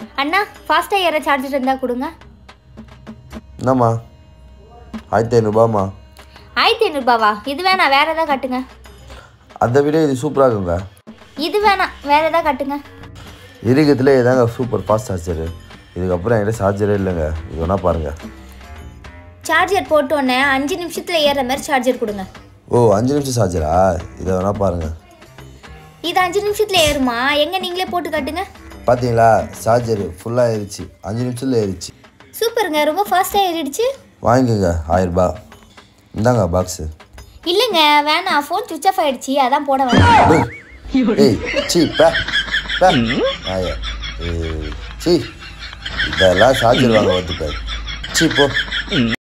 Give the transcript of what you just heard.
அண்ணா ஃபாஸ்ட்டாக ஏற சார்ஜர் இருந்தால் கொடுங்க என்னம்மா ஆயிரத்தி ஐநூறுபாம்மா ஆயிரத்தி ஐநூறுபாவா இது வேணாம் வேறு எதாவது கட்டுங்க அதை விட இது சூப்பராக இருக்குங்க இது வேணாம் வேறு எதாவது கட்டுங்க இருக்கிறதுல இதாங்க சூப்பர் ஃபாஸ்ட் சார்ஜரு இதுக்கப்புறம் என்கிட்ட சார்ஜரே இல்லைங்க இது வேணா பாருங்கள் சார்ஜர் போட்ட உடனே அஞ்சு நிமிஷத்தில் ஏறுற மாதிரி சார்ஜர் கொடுங்க ஓ அஞ்சு நிமிஷம் சார்ஜரா இதை வேணா பாருங்கள் இது அஞ்சு நிமிஷத்தில் ஏறுமா எங்கே நீங்களே போட்டு காட்டுங்க பார்த்தீங்களா சார்ஜரு ஃபுல்லாக ஏறிச்சு அஞ்சு நிமிஷத்தில் ஏறிச்சு சூப்பருங்க ரொம்ப ஃபாஸ்ட்டாக ஏறிடுச்சு வாங்கிக்கோங்க ஆயிரரூபா இந்தாங்க பாக்ஸு இல்லைங்க வேணாம் ஃபோன் சுவிச் ஆஃப் ஆயிடுச்சு அதான் போட வேணாம் ஏய் சீ பே பே ஆயா ஏய் சீ இதெல்லாம் சார்ஜர் வாங்க வந்து பாரு சீ போ